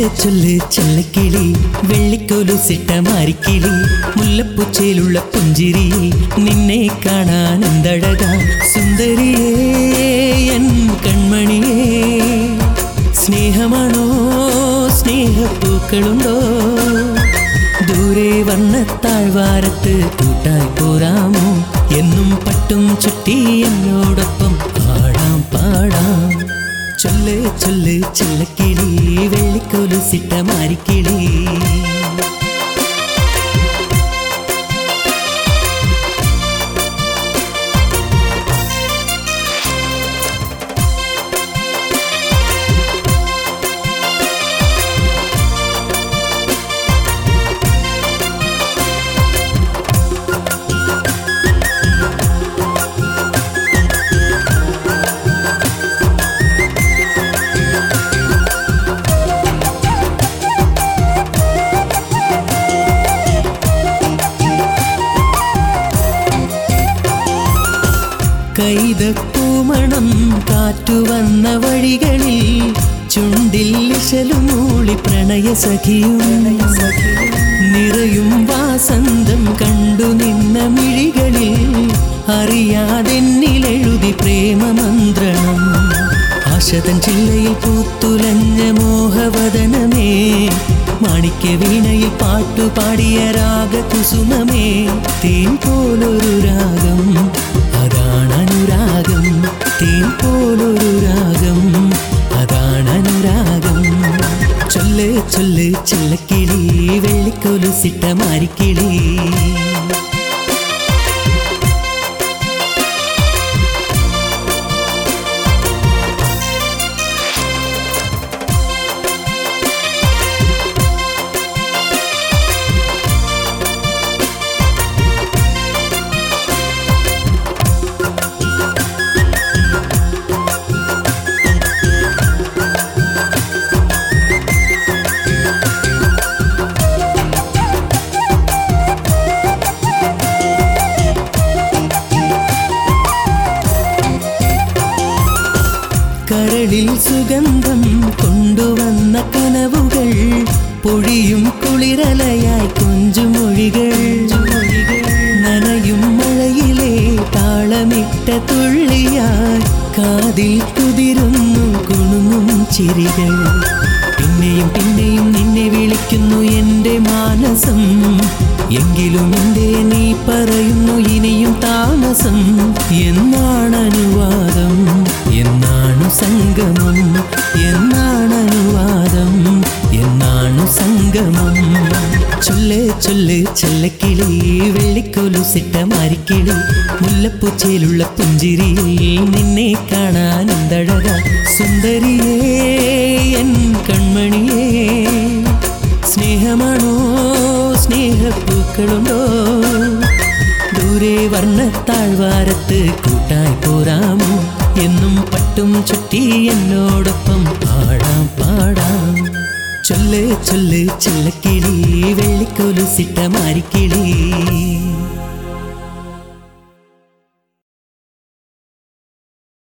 ചൊല്ല് ചെല്ലക്കിളി വെള്ളിക്കോലുസിട്ട മാരിക്കിളി മുല്ലപ്പൂച്ചയിലുള്ള പുഞ്ചിരി നിന്നെ കാണാൻ എന്തഴക സുന്ദരിയേ എൻ കൺമണിയേ സ്നേഹമാണോ സ്നേഹപ്പൂക്കളുണ്ടോ ദൂരെ വന്ന താഴ്വാരത്ത് കൂട്ടായി പോരാമോ എന്നും പട്ടും ചുറ്റി എന്നോടൊപ്പം പാടാം പാടാം ചൊല്ല് ചൊല്ല് ചെല്ലക്കിളി വെള്ളിക്കൊലുസിട്ട മാരിക്കിളി കൈതപ്പൂമണം കാറ്റുവന്ന വഴികളിൽ ചുണ്ടിൽ ഇശലുമൂളി പ്രണയ സഖിയും നിറയും വാസന്തം കണ്ടു നിന്ന മിഴികളിൽ അറിയാതെന്നിലെഴുതി പ്രേമമന്ത്രണം ആശതൻ ചില്ലയിൽ പൂത്തുലഞ്ഞ മോഹവദനമേ മാണിക്യ വീണയിൽ പാട്ടുപാടിയ രാഗകുസുമമേ തേൻ പോലൊരു രാഗം അതാണ് അനുരാഗം തേൻ പോലൊരു രാഗം അതാണ് അനുരാഗം ചൊല്ല് ചൊല്ല് ചെല്ലക്കിളി വെള്ളിക്കൊലുസിട്ട മാരിക്കിളി കരളിൽ സുഗന്ധം കൊണ്ടുവന്ന കനവുകൾ പൊഴിയും കുളിരലയായി കൊഞ്ചുമൊഴികൾ നനയും മഴയിലെ താളമിട്ട തുള്ളിയായി കാതിൽ കുതിരുന്നു കുണുങ്ങും ചിരികൾ പിന്നെയും പിന്നെയും നിന്നെ വിളിക്കുന്നു എൻ്റെ മാനസം എങ്കിലും എൻ്റെ നീ പറയുന്നു ഇനിയും താമസം എന്നാണ് അനുവാദം എന്നാണു സംഗമം എന്നാണ് അനുവാദം എന്നാണു സംഗമം ചൊല്ല് ചൊല്ല് ചെല്ലക്കിളി വെള്ളിക്കൊലുസിട്ട മാരിക്കിളി മുല്ലപ്പൂച്ചയിലുള്ള പുഞ്ചിരിയിൽ നിന്നെ കാണാൻ എന്തഴക സുന്ദരിയേ എൻ കൺമണിയേ സ്നേഹമാണോ സ്നേഹപ്പൂക്കളുണ്ടോ ദൂരെ വർണ്ണ താഴ്വാരത്ത് കൂട്ടായി പോരാമോ എന്നും പട്ടും ചുറ്റി എന്നോടൊപ്പം പാടാം പാടാം ചൊല്ല് ചൊല്ല് ചെല്ലക്കിളി വെള്ളിക്കൊലുസിട്ട മാരിക്കിളി